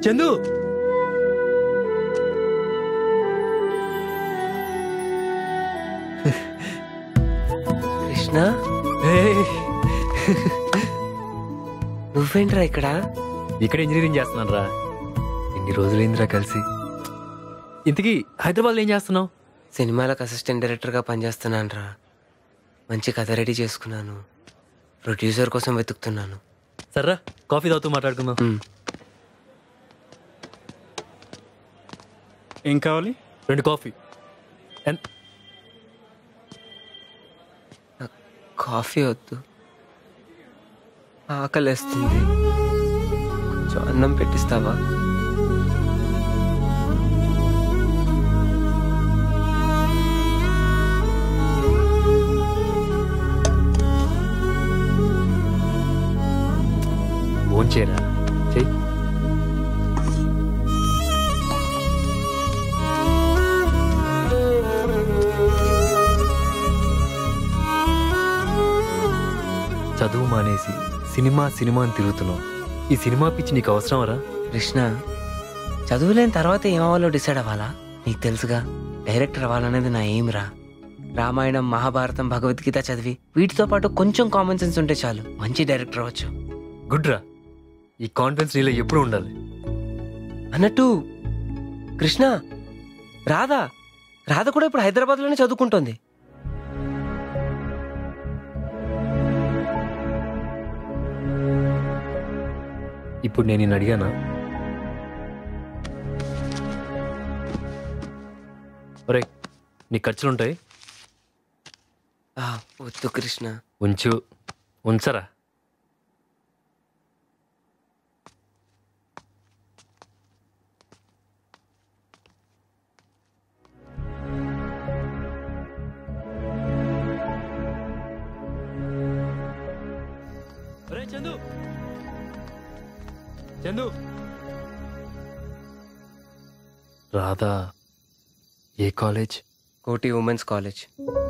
చందు కృష్ణ ఏయ్, నువ్వేంట్రా ఇక్కడ ఇక్కడ ఇంజనీరింగ్ చేస్తున్నాను రా ఎన్ని రోజులైందిరా కలిసి ఇంతకీ హైదరాబాద్లో ఏం చేస్తున్నావు సినిమాలకు అసిస్టెంట్ డైరెక్టర్గా పనిచేస్తున్నాను రా మంచి కథ రెడీ చేసుకున్నాను ప్రొడ్యూసర్ కోసం వెతుకుతున్నాను సర్రా కాఫీ తాగుతూ మాట్లాడుకుందాం మ్, ఏం కావాలి రెండు కాఫీ ఎన్- నాకు కాఫీ వద్దు ఆకలేస్తుంది కొంచెం అన్నం పెట్టిస్తావా ఫోన్ చేయరా చెయ్యి చదువు మానేసి సినిమా సినిమా అని తిరుగుతున్నావు ఈ సినిమా పిచ్చి నీకు అవసరమరా కృష్ణ చదువులేని తర్వాత ఏమవ్వాలో డిసైడ్ అవ్వాలా నీకు తెలుసుగా డైరెక్టర్ అవ్వాలనేది నా ఎయిమ్ రా రామాయణం మహాభారతం భగవద్గీత చదివి వీటితో పాటు కొంచెం కామన్ సెన్స్ ఉంటే చాలు మంచి డైరెక్టర్ అవ్వచ్చు గుడ్ రా ఈ కాన్ఫిడెన్స్ నీలో ఎప్పుడు ఉండాలి అన్నట్టు కృష్ణ రాధా రాధ కూడా ఇప్పుడు హైదరాబాద్లోనే చదువుకుంటోంది ఇప్పుడు నేను నిన్ను అడిగానా ఒరే నీ ఖర్చులుంటాయి ఆ, వద్దు కృష్ణ ఉంచు ఉంచరా ఒరే చందు చందు రాధా ఏ కాలేజ్ కోటి ఉమెన్స్ కాలేజ్